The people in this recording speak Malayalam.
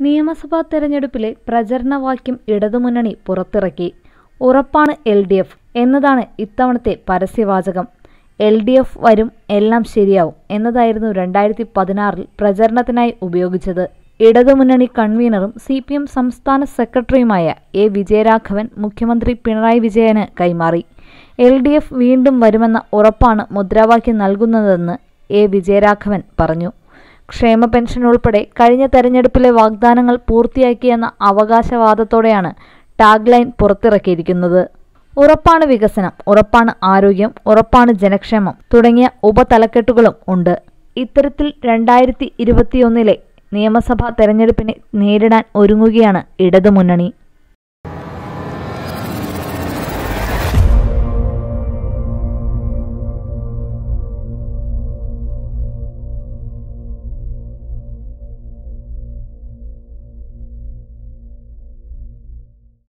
നിയമസഭാ തെരഞ്ഞെടുപ്പിലെ പ്രചരണവാക്യം ഇടതുമുന്നണി പുറത്തിറക്കി ഉറപ്പാണ് എൽ ഡി എഫ് എന്നതാണ് ഇത്തവണത്തെ പരസ്യവാചകം എൽ ഡി എഫ് വരും എല്ലാം ശരിയാവും എന്നതായിരുന്നു രണ്ടായിരത്തി പതിനാറിൽ പ്രചരണത്തിനായി ഉപയോഗിച്ചത് ഇടതുമുന്നണി കൺവീനറും സി പി എം സംസ്ഥാന സെക്രട്ടറിയുമായ എ വിജയരാഘവൻ മുഖ്യമന്ത്രി പിണറായി വിജയന് കൈമാറി എൽ ഡി എഫ് വീണ്ടും വരുമെന്ന ഉറപ്പാണ് മുദ്രാവാക്യം നൽകുന്നതെന്ന് എ വിജയരാഘവൻ പറഞ്ഞു ക്ഷേമ പെൻഷൻ ഉൾപ്പെടെ കഴിഞ്ഞ തെരഞ്ഞെടുപ്പിലെ വാഗ്ദാനങ്ങൾ പൂർത്തിയാക്കിയെന്ന അവകാശവാദത്തോടെയാണ് ടാഗ് ലൈൻ പുറത്തിറക്കിയിരിക്കുന്നത് ഉറപ്പാണ് വികസനം ഉറപ്പാണ് ആരോഗ്യം ഉറപ്പാണ് ജനക്ഷേമം തുടങ്ങിയ ഉപതലക്കെട്ടുകളും ഉണ്ട് ഇത്തരത്തിൽ രണ്ടായിരത്തി ഇരുപത്തിയൊന്നിലെ നിയമസഭാ തെരഞ്ഞെടുപ്പിനെ നേരിടാൻ ഒരുങ്ങുകയാണ് ഇടതുമുന്നണി